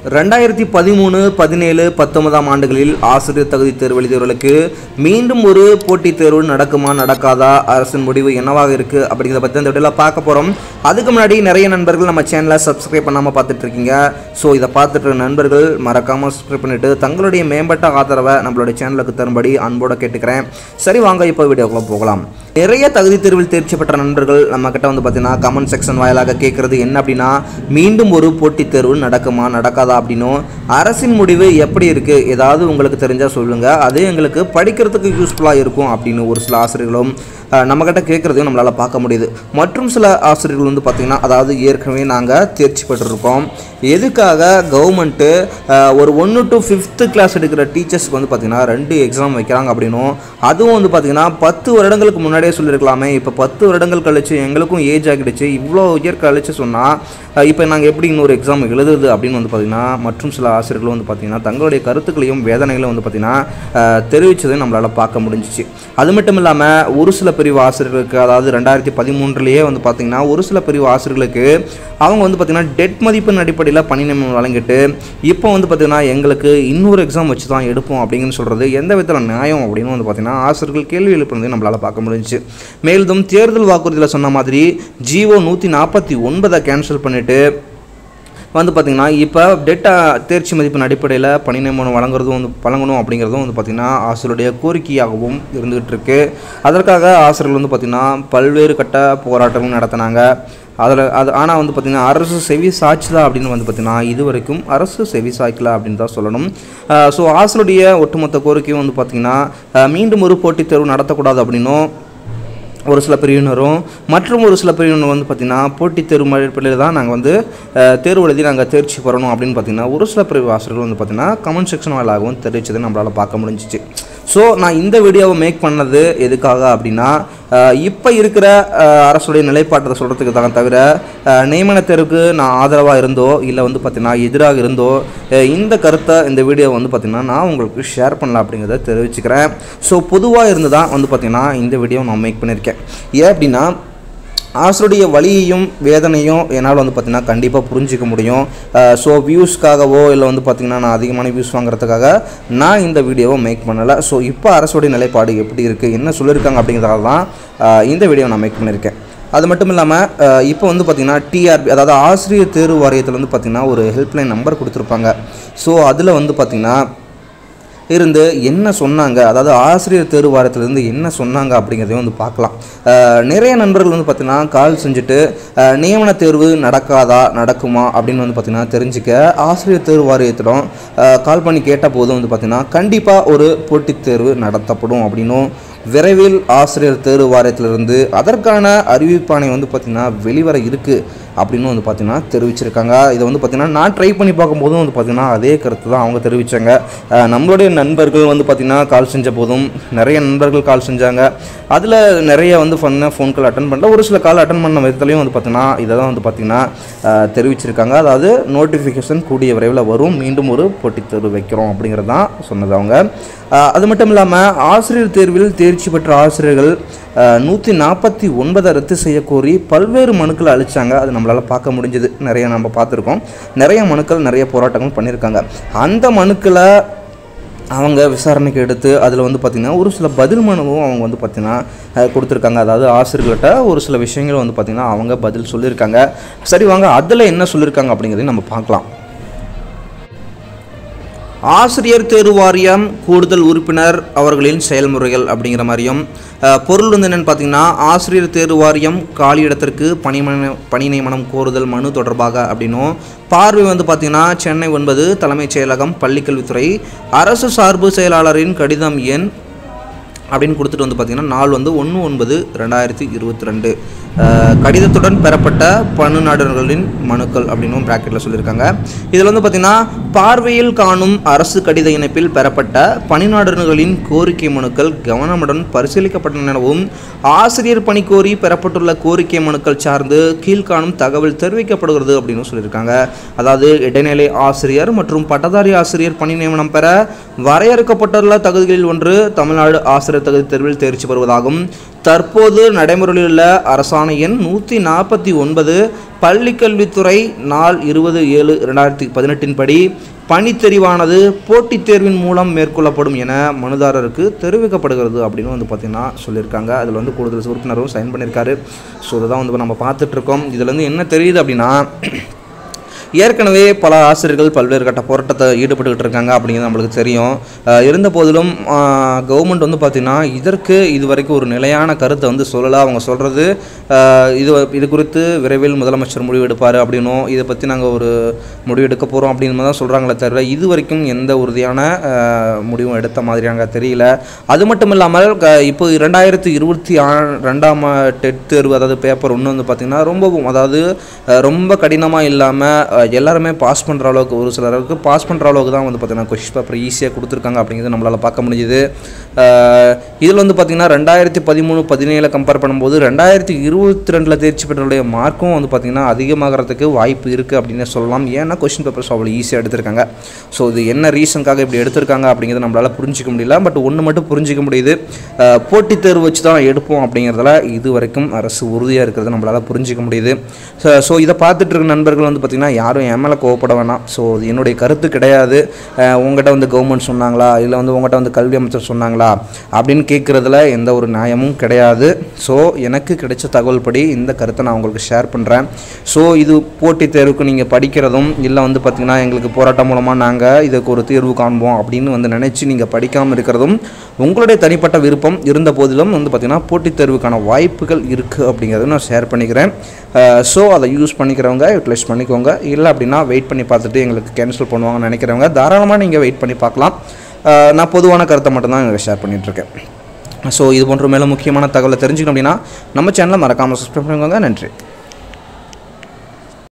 ரெண்டாயிரத்தி பதிமூணு பதினேழு பத்தொன்பதாம் ஆண்டுகளில் ஆசிரியர் தகுதி தேர்வு எழுதியவர்களுக்கு மீண்டும் ஒரு போட்டித் தேர்வு நடக்குமா நடக்காதா அரசின் முடிவு என்னவாக இருக்கு அப்படிங்கிறத பற்றி இந்த வீடியோவில் பார்க்க போகிறோம் அதுக்கு முன்னாடி நிறைய நண்பர்கள் நம்ம சேனலை சப்ஸ்கிரைப் பண்ணாமல் பார்த்துட்டு இருக்கீங்க ஸோ இதை பார்த்துட்டு இருக்க நண்பர்கள் மறக்காமல் சப்ஸ்கிரைப் பண்ணிட்டு தங்களுடைய மேம்பட்ட ஆதரவை நம்மளுடைய சேனலுக்கு தரும்படி அன்போடு கேட்டுக்கிறேன் சரி வாங்க இப்போ வீடியோக்குள்ள போகலாம் நிறைய தகுதி தேர்வில் தேர்ச்சி பெற்ற நண்பர்கள் நம்ம கிட்ட வந்து பார்த்தீங்கன்னா கமெண்ட் செக்ஷன் வாயிலாக கேட்குறது என்ன அப்படின்னா மீண்டும் ஒரு போட்டித் தேர்வு நடக்குமா நடக்காதா அப்படின்னும் அரசின் முடிவு எப்படி இருக்குது ஏதாவது உங்களுக்கு தெரிஞ்சால் சொல்லுங்கள் அது எங்களுக்கு படிக்கிறதுக்கு யூஸ்ஃபுல்லாக இருக்கும் அப்படின்னு ஒரு சில ஆசிரியர்களும் அஹ், நம்மக்கிட்ட கேட்குறதையும் நம்மளால் பார்க்க முடியுது மற்றும் சில ஆசிரியர்கள் வந்து பார்த்திங்கன்னா அதாவது ஏற்கனவே நாங்கள் தேர்ச்சி பெற்றிருக்கோம் எதுக்காக கவர்மெண்ட்டு ஒரு ஒன்று டு ஃபிஃப்த்து கிளாஸ் எடுக்கிற டீச்சர்ஸ்க்கு வந்து பார்த்திங்கன்னா ரெண்டு எக்ஸாம் வைக்கிறாங்க அப்படின்னும் அதுவும் வந்து பார்த்திங்கன்னா பத்து வருடங்களுக்கு முன்னாடியே சொல்லியிருக்கலாமே இப்போ பத்து வருடங்கள் கழிச்சு எங்களுக்கும் ஏஜ் ஆகிடுச்சு இவ்வளோ இயர் கழிச்சு சொன்னால் இப்போ நாங்கள் எப்படி இன்னொரு எக்ஸாம் எழுதுறது அப்படின்னு வந்து பார்த்திங்கன்னா மற்றும் சில ஆசிரியர்கள் வந்து பார்த்திங்கன்னா தங்களுடைய கருத்துக்களையும் வேதனைகளையும் வந்து பார்த்திங்கன்னா அஹ், தெரிவிச்சதை நம்மளால் பார்க்க முடிஞ்சிச்சு அது மட்டும் இல்லாமல் ஒரு சில பிரிவு ஆசிரியர்களுக்கு அதாவது ரெண்டாயிரத்தி பதிமூன்றுலேயே வந்து பார்த்திங்கன்னா ஒரு சில பிரிவு ஆசிரியர்களுக்கு அவங்க வந்து பார்த்திங்கன்னா டெட் மதிப்பெண் அடிப்படையில் பணி நியமனம் வழங்கிட்டு இப்போ வந்து பார்த்திங்கன்னா எங்களுக்கு இன்னொரு எக்ஸாம் வச்சு தான் எடுப்போம் அப்படிங்கன்னு சொல்கிறது எந்த விதத்தில் நியாயம் அப்படின்னு வந்து பார்த்திங்கன்னா ஆசிரியர்கள் கேள்வி எழுப்புறதை நம்மளால் பார்க்க முடிஞ்சுச்சு மேலும் தேர்தல் வாக்குறுதியில் சொன்ன மாதிரி ஜிஓ நூற்றி நாற்பத்தி ஒன்பதை கேன்சல் பண்ணிவிட்டு வந்து பார்த்திங்கன்னா இப்போ டேட்டா தேர்ச்சி மதிப்பின் அடிப்படையில் பணி நியமனம் வழங்குறதும் வந்து வழங்கணும் அப்படிங்கிறதும் வந்து பார்த்திங்கன்னா ஆசிரியருடைய கோரிக்கையாகவும் இருந்துகிட்டு இருக்கு அதற்காக ஆசிரியர்கள் வந்து பார்த்திங்கன்னா பல்வேறு கட்ட போராட்டங்களும் நடத்தினாங்க அதில் அது ஆனால் வந்து பார்த்திங்கன்னா அரசு செவி சாய்ச்சதா அப்படின்னு வந்து பார்த்திங்கன்னா இது வரைக்கும் அரசு செவி சாய்க்கல அப்படின்னு தான் சொல்லணும் ஸோ ஆசிரியருடைய ஒட்டுமொத்த கோரிக்கையும் வந்து பார்த்திங்கன்னா அஹ், மீண்டும் ஒரு போட்டித் தேர்வு நடத்தக்கூடாது அப்படின்னும் ஒரு சில பிரிவினரும் மற்றும் ஒரு சில பிரிவினர் வந்து பார்த்திங்கன்னா போட்டித் தேர்வு அடிப்படையில் தான் நாங்கள் வந்து அஹ், தேர்வு எழுதி நாங்கள் தேர்ச்சி பெறணும் அப்படின்னு பார்த்திங்கன்னா ஒரு சில பிரிவு ஆசிரியர்கள் வந்து பார்த்திங்கன்னா கமெண்ட் செக்ஷன் வாயிலாகவும் தெரிவிச்சதை நம்மளால் பார்க்க முடிஞ்சிச்சு ஸோ நான் இந்த வீடியோவை மேக் பண்ணது எதுக்காக அப்படின்னா இப்போ இருக்கிற அஹ், அரசுடைய நிலைப்பாட்டை சொல்கிறதுக்கு தான் தவிர அஹ், நியமன தேர்வுக்கு நான் ஆதரவாக இருந்தோ இல்லை வந்து பார்த்திங்கன்னா எதிராக இருந்தோ அஹ், இந்த கருத்தை இந்த வீடியோ வந்து பார்த்திங்கன்னா நான் உங்களுக்கு ஷேர் பண்ணலாம் அப்படிங்கிறத தெரிவிச்சுக்கிறேன் ஸோ பொதுவாக இருந்து தான் வந்து பார்த்திங்கன்னா இந்த வீடியோ நான் மேக் பண்ணியிருக்கேன் ஏன் அப்படின்னா ஆசருடைய வலியையும் வேதனையும் என்னால் வந்து பார்த்திங்கன்னா கண்டிப்பாக புரிஞ்சிக்க முடியும் ஸோ வியூஸ்க்காகவோ இல்லை வந்து பார்த்திங்கன்னா நான் அதிகமான வியூஸ் வாங்குறதுக்காக நான் இந்த வீடியோவை மேக் பண்ணலை ஸோ இப்போ அரசுடைய நிலைப்பாடு எப்படி இருக்குது என்ன சொல்லியிருக்காங்க அப்படிங்கிறதால தான் அஹ், இந்த வீடியோ நான் மேக் பண்ணியிருக்கேன் அது மட்டும் இல்லாமல் இப்போ வந்து பார்த்திங்கன்னா டிஆர்பி அதாவது ஆசிரியர் தேர்வு வாரியத்தில் வந்து பார்த்திங்கன்னா ஒரு ஹெல்ப்லைன் நம்பர் கொடுத்துருப்பாங்க ஸோ அதில் வந்து பார்த்திங்கன்னா இருந்து என்ன சொன்னாங்க அதாவது ஆசிரியர் தேர்வு வாரத்திலிருந்து என்ன சொன்னாங்க அப்படிங்கிறதையும் வந்து பார்க்கலாம் அஹ், நிறைய நண்பர்கள் வந்து பார்த்திங்கன்னா கால் செஞ்சுட்டு அஹ், நியமன தேர்வு நடக்காதா நடக்குமா அப்படின்னு வந்து பார்த்திங்கன்னா தெரிஞ்சுக்க ஆசிரியர் தேர்வு வாரியத்திடம் அஹ், கால் பண்ணி கேட்ட போது வந்து பார்த்திங்கன்னா கண்டிப்பாக ஒரு போட்டித் தேர்வு நடத்தப்படும் அப்படின்னும் விரைவில் ஆசிரியர் தேர்வு வாரியத்திலிருந்து அதற்கான அறிவிப்பாணை வந்து பார்த்திங்கன்னா வெளிவர இருக்குது அப்படின்னு வந்து பார்த்திங்கன்னா தெரிவிச்சிருக்காங்க இதை வந்து பார்த்திங்கன்னா நான் ட்ரை பண்ணி பார்க்கும்போதும் வந்து பார்த்திங்கன்னா அதே கருத்து தான் அவங்க தெரிவித்தாங்க அஹ் நம்மளுடைய நண்பர்கள் வந்து பார்த்திங்கன்னா கால் செஞ்ச போதும் நிறைய நண்பர்கள் கால் செஞ்சாங்க அதில் நிறைய வந்து பண்ண ஃபோன் கால் அட்டன் பண்ணல ஒரு சில கால் அட்டன் பண்ண விதத்துலையும் வந்து பார்த்திங்கன்னா இதை தான் வந்து பார்த்திங்கன்னா அஹ் தெரிவிச்சிருக்காங்க அதாவது நோட்டிஃபிகேஷன் கூடிய விரைவில் வரும் மீண்டும் ஒரு போட்டித் தேர்வு வைக்கிறோம் அப்படிங்கிறது தான் சொன்னது அவங்க அஹ் அது மட்டும் இல்லாமல் ஆசிரியர் தேர்வில் தேர்ச்சி பெற்ற ஆசிரியர்கள் நூற்றி நாற்பத்தி ஒன்பதை ரத்து செய்ய கோரி பல்வேறு மனுக்களை அளித்தாங்க அது நம்மளால் பார்க்க முடிஞ்சது நிறைய நம்ம பார்த்துருக்கோம் நிறைய மனுக்கள் நிறைய போராட்டங்கள் பண்ணியிருக்காங்க அந்த மனுக்களை அவங்க விசாரணைக்கு எடுத்து அதில் வந்து பார்த்திங்கன்னா ஒரு சில பதில் மனுவும் அவங்க வந்து பார்த்திங்கன்னா அஹ், கொடுத்துருக்காங்க அதாவது ஆசிரியர்கள்ட்ட ஒரு சில விஷயங்கள் வந்து பார்த்திங்கன்னா அவங்க பதில் சொல்லியிருக்காங்க சரி வாங்க அதில் என்ன சொல்லியிருக்காங்க அப்படிங்கிறதையும் நம்ம பார்க்கலாம் ஆசிரியர் தேர்வு வாரியம் கூடுதல் உறுப்பினர் அவர்களின் செயல்முறைகள் அப்படிங்கிற மாதிரியும் அஹ், பொருள் வந்து என்னென்னு பார்த்தீங்கன்னா ஆசிரியர் தேர்வு வாரியம் காலி இடத்திற்கு பணிமன பணி நியமனம் கோருதல் மனு தொடர்பாக அப்படின்னும் பார்வை வந்து பார்த்திங்கன்னா சென்னை ஒன்பது தலைமைச் செயலகம் பள்ளிக்கல்வித்துறை அரசு சார்பு செயலாளரின் கடிதம் எண் அப்படின்னு கொடுத்துட்டு வந்து பார்த்தீங்கன்னா நாள் வந்து ஒன்று ஒன்பது ரெண்டாயிரத்தி இருபத்தி ரெண்டு கடிதத்துடன் பெறப்பட்ட பணிநாடுகளின் மனுக்கள் அப்படின்னும் ப்ராக்கெட்டில் சொல்லியிருக்காங்க இதில் வந்து பார்த்திங்கன்னா பார்வையில் காணும் அரசு கடித இணைப்பில் பெறப்பட்ட பணிநாடுகளின் கோரிக்கை மனுக்கள் கவனமுடன் பரிசீலிக்கப்பட்டன எனவும் ஆசிரியர் பணி கோரி பெறப்பட்டுள்ள கோரிக்கை மனுக்கள் சார்ந்து கீழ்காணும் தகவல் தெரிவிக்கப்படுகிறது அப்படின்னு சொல்லியிருக்காங்க அதாவது இடைநிலை ஆசிரியர் மற்றும் பட்டதாரி ஆசிரியர் பணி நியமனம் பெற வரையறுக்கப்பட்டுள்ள தகுதிகளில் ஒன்று தமிழ்நாடு ஆசிரியர் ஆசிரியர் தகுதி தேர்வில் தேர்ச்சி பெறுவதாகும் தற்போது நடைமுறையில் உள்ள அரசாணை எண் நூற்றி நாற்பத்தி ஒன்பது பள்ளிக்கல்வித்துறை நாள் இருபது ஏழு ரெண்டாயிரத்தி பதினெட்டின் படி பணித்தெரிவானது போட்டித் தேர்வின் மூலம் மேற்கொள்ளப்படும் என மனுதாரருக்கு தெரிவிக்கப்படுகிறது அப்படின்னு வந்து பார்த்திங்கன்னா சொல்லியிருக்காங்க அதில் வந்து கூடுதல் உறுப்பினரும் சைன் பண்ணியிருக்காரு ஸோ இதுதான் வந்து நம்ம பார்த்துட்ருக்கோம் இதில் வந்து என்ன தெரியுது அப்படின்னா ஏற்கனவே பல ஆசிரியர்கள் பல்வேறு கட்ட போராட்டத்தை ஈடுபட்டுக்கிட்டு இருக்காங்க அப்படிங்கிறது நம்மளுக்கு தெரியும் அஹ் இருந்த போதிலும் கவர்மெண்ட் வந்து பார்த்திங்கன்னா இதற்கு இது வரைக்கும் ஒரு நிலையான கருத்தை வந்து சொல்லலை அவங்க சொல்கிறது இது இது குறித்து விரைவில் முதலமைச்சர் முடிவு எடுப்பார் அப்படின்னும் இதை பற்றி நாங்கள் ஒரு முடிவு எடுக்க போகிறோம் அப்படின்னு தான் சொல்கிறாங்களே தவிர இது வரைக்கும் எந்த உறுதியான அஹ், முடிவும் எடுத்த மாதிரியாங்க தெரியல அது மட்டும் இல்லாமல் க- இப்போ இரண்டாயிரத்தி இருபத்தி ஆ ரெண்டாம் டெட் தேர்வு அதாவது பேப்பர் ஒன்று வந்து பார்த்திங்கன்னா ரொம்ப அதாவது அஹ், ரொம்ப கடினமாக இல்லாமல் எல்லாருமே பாஸ் பண்ணுற அளவுக்கு ஒரு சிலருக்கு பாஸ் பண்ணுற அளவுக்கு தான் வந்து பார்த்திங்கன்னா கொஷின் பேப்பர் ஈஸியாக கொடுத்துருக்காங்க அப்படிங்கிறது நம்மளால் பார்க்க முடியுது இதில் வந்து பார்த்திங்கன்னா ரெண்டாயிரத்தி பதிமூணு பதினேழு கம்பேர் பண்ணும்போது ரெண்டாயிரத்தி இருபத்தி ரெண்டில் தேர்ச்சி பெற்றவருடைய மார்க்கும் வந்து பார்த்திங்கன்னா அதிகமாகிறதுக்கு வாய்ப்பு இருக்குது அப்படின்னு சொல்லலாம் ஏன்னா கொஷின் பேப்பர்ஸ் அவ்வளோ ஈஸியாக எடுத்திருக்காங்க ஸோ இது என்ன ரீசனுக்காக இப்படி எடுத்திருக்காங்க அப்படிங்கிறத நம்மளால் புரிஞ்சிக்க முடியல பட் ஒன்று மட்டும் புரிஞ்சிக்க முடியுது அஹ், போட்டித் தேர்வு வச்சு தான் எடுப்போம் அப்படிங்கிறதுல இது வரைக்கும் அரசு உறுதியாக இருக்கிறத நம்மளால் புரிஞ்சிக்க முடியுது ஸோ இதை பார்த்துட்டு இருக்க நண்பர்கள் வந்து பார்த்திங்கன்னா யாரும் என் மேலே கோவப்பட வேணாம் ஸோ இது என்னுடைய கருத்து கிடையாது அஹ், உங்ககிட்ட வந்து கவர்மெண்ட் சொன்னாங்களா இல்லை வந்து உங்கள்கிட்ட வந்து கல்வி அமைச்சர் சொன்னாங்களா அப்படின்னு கேட்குறதுல எந்த ஒரு நியாயமும் கிடையாது ஸோ எனக்கு கிடைச்ச தகவல் படி இந்த கருத்தை நான் உங்களுக்கு ஷேர் பண்ணுறேன் ஸோ இது போட்டித் தேர்வுக்கு நீங்கள் படிக்கிறதும் இல்லை வந்து பார்த்திங்கன்னா எங்களுக்கு போராட்டம் மூலமாக நாங்கள் இதுக்கு ஒரு தீர்வு காண்போம் அப்படின்னு வந்து நினச்சி நீங்கள் படிக்காமல் இருக்கிறதும் உங்களுடைய தனிப்பட்ட விருப்பம் இருந்த போதிலும் வந்து பார்த்திங்கன்னா போட்டித் தேர்வுக்கான வாய்ப்புகள் இருக்குது அப்படிங்கிறத நான் ஷேர் பண்ணிக்கிறேன் ஸோ அதை யூஸ் பண்ணிக்கிறவங்க யூட்டிலைஸ் பண்ணிக்கோங்க இல்லை அப்படின்னா வெயிட் பண்ணி பார்த்துட்டு எங்களுக்கு கேன்சல் பண்ணுவாங்கன்னு நினைக்கிறவங்க தாராளமாக நீங்கள் வெயிட் பண்ணி பார்க்கலாம் அஹ் நான் பொதுவான கருத்தை மட்டும்தான் உங்களுக்கு ஷேர் பண்ணிகிட்ருக்கேன் ஸோ இது போன்ற மேலும் முக்கியமான தகவலை தெரிஞ்சுக்கணும் அப்படின்னா நம்ம சேனலை மறக்காமல் சப்ஸ்கிரைப் பண்ணிக்கோங்க நன்றி